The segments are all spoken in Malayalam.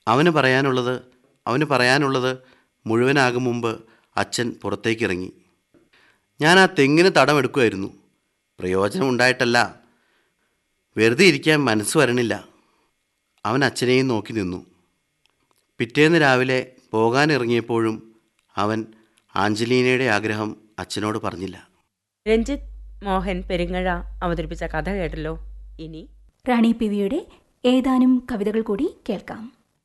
അവന് പറയാനുള്ളത് അവന് പറയാനുള്ളത് മുഴുവനാകും മുമ്പ് അച്ഛൻ പുറത്തേക്കിറങ്ങി ഞാൻ ആ തെങ്ങിന് തടമെടുക്കുമായിരുന്നു പ്രയോജനം ഉണ്ടായിട്ടല്ല വെറുതെ ഇരിക്കാൻ മനസ്സ് വരണില്ല അവൻ അച്ഛനെയും നോക്കി നിന്നു പിറ്റേന്ന് രാവിലെ പോകാനിറങ്ങിയപ്പോഴും അവൻ ആഞ്ചലീനയുടെ ആഗ്രഹം അച്ഛനോട് പറഞ്ഞില്ല രഞ്ജിത്ത് മോഹൻ പെരിങ്ങഴ അവതരിപ്പിച്ച കഥ കേട്ടല്ലോ ഇനി റാണി പിവിയുടെ ഏതാനും കവിതകൾ കൂടി കേൾക്കാം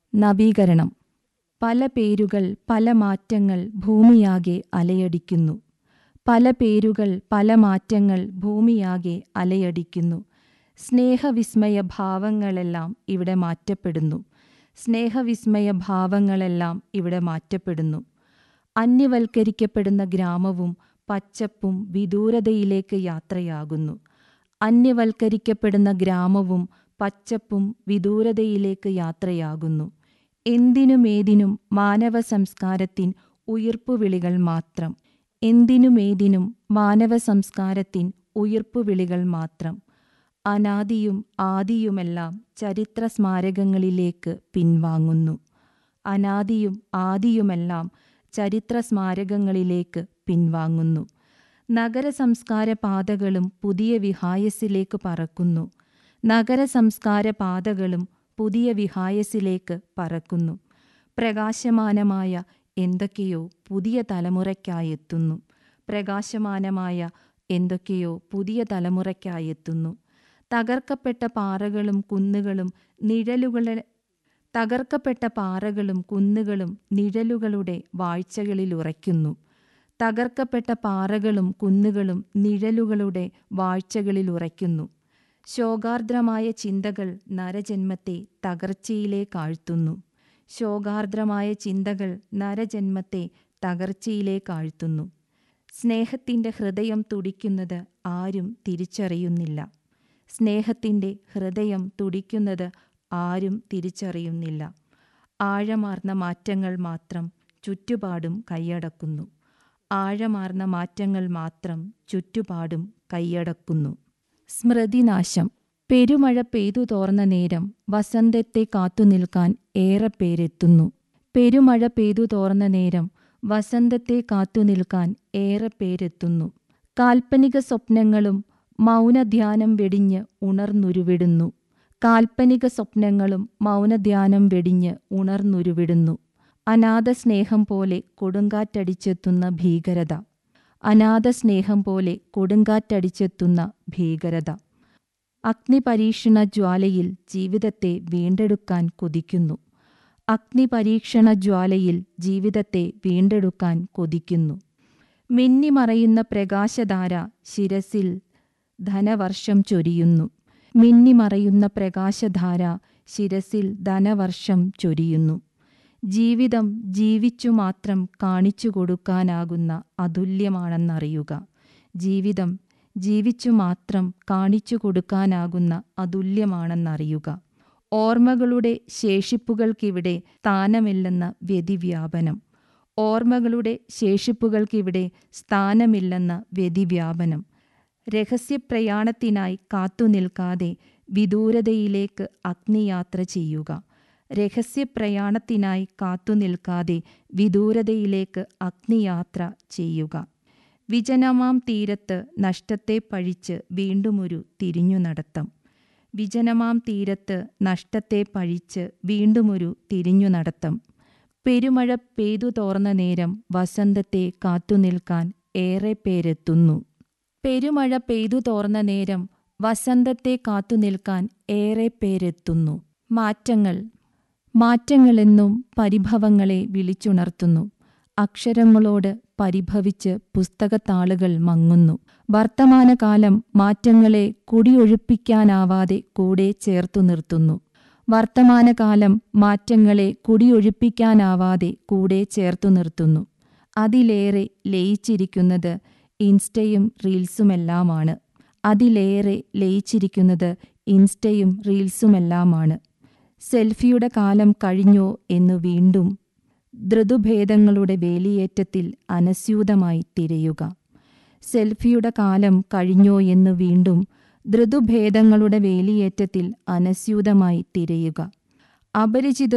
നവീകരണം പല പേരുകൾ പല മാറ്റങ്ങൾ ഭൂമിയാകെ അലയടിക്കുന്നു പല പേരുകൾ പല മാറ്റങ്ങൾ ഭൂമിയാകെ അലയടിക്കുന്നു സ്നേഹവിസ്മയ ഭാവങ്ങളെല്ലാം ഇവിടെ മാറ്റപ്പെടുന്നു സ്നേഹവിസ്മയ ഭാവങ്ങളെല്ലാം ഇവിടെ മാറ്റപ്പെടുന്നു അന്യവൽക്കരിക്കപ്പെടുന്ന ഗ്രാമവും പച്ചപ്പും വിദൂരതയിലേക്ക് യാത്രയാകുന്നു അന്യവൽക്കരിക്കപ്പെടുന്ന ഗ്രാമവും പച്ചപ്പും വിദൂരതയിലേക്ക് യാത്രയാകുന്നു എന്തിനുമേതിനും മാനവ സംസ്കാരത്തിൻ ഉയിർപ്പുവിളികൾ മാത്രം എന്തിനുമേതിനും മാനവ സംസ്കാരത്തിൻ ഉയിർപ്പുവിളികൾ മാത്രം അനാദിയും ആദിയുമെല്ലാം ചരിത്ര സ്മാരകങ്ങളിലേക്ക് പിൻവാങ്ങുന്നു അനാദിയും ആദിയുമെല്ലാം ചരിത്ര സ്മാരകങ്ങളിലേക്ക് പിൻവാങ്ങുന്നു നഗര സംസ്കാര പാതകളും പുതിയ വിഹായസിലേക്ക് പറക്കുന്നു നഗര സംസ്കാര പാതകളും പുതിയ വിഹായസിലേക്ക് പറക്കുന്നു പ്രകാശമാനമായ എന്തൊക്കെയോ പുതിയ തലമുറയ്ക്കായെത്തുന്നു പ്രകാശമാനമായ എന്തൊക്കെയോ പുതിയ തലമുറയ്ക്കായെത്തുന്നു തകർക്കപ്പെട്ട പാറകളും കുന്നുകളും നിഴലുകളെ തകർക്കപ്പെട്ട പാറകളും കുന്നുകളും നിഴലുകളുടെ വാഴ്ചകളിൽ ഉറയ്ക്കുന്നു തകർക്കപ്പെട്ട പാറകളും കുന്നുകളും നിഴലുകളുടെ വാഴ്ചകളിൽ ഉറയ്ക്കുന്നു ശോകാർദ്രമായ ചിന്തകൾ നരജന്മത്തെ തകർച്ചയിലേക്കാഴ്ത്തുന്നു ശോകാർദ്രമായ ചിന്തകൾ നരജന്മത്തെ തകർച്ചയിലേക്കാഴ്ത്തുന്നു സ്നേഹത്തിൻ്റെ ഹൃദയം തുടിക്കുന്നത് ആരും തിരിച്ചറിയുന്നില്ല സ്നേഹത്തിൻ്റെ ഹൃദയം തുടിക്കുന്നത് ആരും തിരിച്ചറിയുന്നില്ല ആഴമാർന്ന മാറ്റങ്ങൾ മാത്രം ചുറ്റുപാടും കൈയടക്കുന്നു ആഴമാർന്ന മാറ്റങ്ങൾ മാത്രം ചുറ്റുപാടും കൈയടക്കുന്നു സ്മൃതിനാശം പെരുമഴ പെയ്തു തോർന്ന നേരം വസന്തത്തെ കാത്തുനിൽക്കാൻ ഏറെ പേരെത്തുന്നു പെരുമഴ പെയ്തു തോർന്ന നേരം വസന്തത്തെ കാത്തുനിൽക്കാൻ ഏറെ പേരെത്തുന്നു കാൽപ്പനിക സ്വപ്നങ്ങളും മൗനധ്യാനം വെടിഞ്ഞ് ഉണർന്നുരുവിടുന്നു കാൽപ്പനിക സ്വപ്നങ്ങളും മൗനധ്യാനം വെടിഞ്ഞ് ഉണർന്നുരുവിടുന്നു അനാഥ സ്നേഹം പോലെ കൊടുങ്കാറ്റടിച്ചെത്തുന്ന ഭീകരത അനാഥ സ്നേഹം പോലെ കൊടുങ്കാറ്റടിച്ചെത്തുന്ന ഭീകരത അഗ്നിപരീക്ഷണ ജ്വാലയിൽ ജീവിതത്തെ വീണ്ടെടുക്കാൻ കൊതിക്കുന്നു അഗ്നിപരീക്ഷണ ജ്വാലയിൽ ജീവിതത്തെ വീണ്ടെടുക്കാൻ കൊതിക്കുന്നു മിന്നിമറയുന്ന പ്രകാശധാര ശിരസിൽ ധനവർഷം ചൊരിയുന്നു മിന്നിമറയുന്ന പ്രകാശധാര ശിരസിൽ ധനവർഷം ചൊരിയുന്നു ജീവിതം ജീവിച്ചു മാത്രം കാണിച്ചു കൊടുക്കാനാകുന്ന അതുല്യമാണെന്നറിയുക ജീവിതം ജീവിച്ചു മാത്രം കാണിച്ചു കൊടുക്കാനാകുന്ന അതുല്യമാണെന്നറിയുക ഓർമ്മകളുടെ ശേഷിപ്പുകൾക്കിവിടെ സ്ഥാനമില്ലെന്ന വ്യതിവ്യാപനം ഓർമ്മകളുടെ ശേഷിപ്പുകൾക്കിവിടെ സ്ഥാനമില്ലെന്ന വ്യതിവ്യാപനം രഹസ്യപ്രയാണത്തിനായി കാത്തുനിൽക്കാതെ വിദൂരതയിലേക്ക് അഗ്നിയാത്ര ചെയ്യുക രഹസ്യപ്രയാണത്തിനായി കാത്തുനിൽക്കാതെ വിദൂരതയിലേക്ക് അഗ്നിയാത്ര ചെയ്യുക വിജനമാം തീരത്ത് നഷ്ടത്തെ പഴിച്ച് വീണ്ടുമൊരു തിരിഞ്ഞു നടത്തം വിജനമാം തീരത്ത് നഷ്ടത്തെ പഴിച്ച് വീണ്ടുമൊരു തിരിഞ്ഞു നടത്തം പെരുമഴ പെയ്തു തോർന്ന നേരം വസന്തത്തെ കാത്തുനിൽക്കാൻ ഏറെ പേരെത്തുന്നു പെരുമഴ പെയ്തു തോർന്ന നേരം വസന്തത്തെ കാത്തുനിൽക്കാൻ ഏറെ പേരെത്തുന്നു മാറ്റങ്ങൾ മാറ്റങ്ങളെന്നും പരിഭവങ്ങളെ വിളിച്ചുണർത്തുന്നു അക്ഷരങ്ങളോട് പരിഭവിച്ച് പുസ്തകത്താളുകൾ മങ്ങുന്നു വർത്തമാനകാലം മാറ്റങ്ങളെ കുടിയൊഴിപ്പിക്കാനാവാതെ കൂടെ ചേർത്തു നിർത്തുന്നു വർത്തമാനകാലം മാറ്റങ്ങളെ കുടിയൊഴിപ്പിക്കാനാവാതെ കൂടെ ചേർത്തു നിർത്തുന്നു അതിലേറെ ലയിച്ചിരിക്കുന്നത് ഇൻസ്റ്റയും റീൽസുമെല്ലാമാണ് അതിലേറെ ലയിച്ചിരിക്കുന്നത് ഇൻസ്റ്റയും റീൽസുമെല്ലാമാണ് സെൽഫിയുടെ കാലം കഴിഞ്ഞോ എന്നു വീണ്ടും ധൃതുഭേദങ്ങളുടെ വേലിയേറ്റത്തിൽ അനസ്യൂതമായി തിരയുക സെൽഫിയുടെ കാലം കഴിഞ്ഞോ എന്ന് വീണ്ടും ധൃതുഭേദങ്ങളുടെ വേലിയേറ്റത്തിൽ അനസ്യൂതമായി തിരയുക അപരിചിത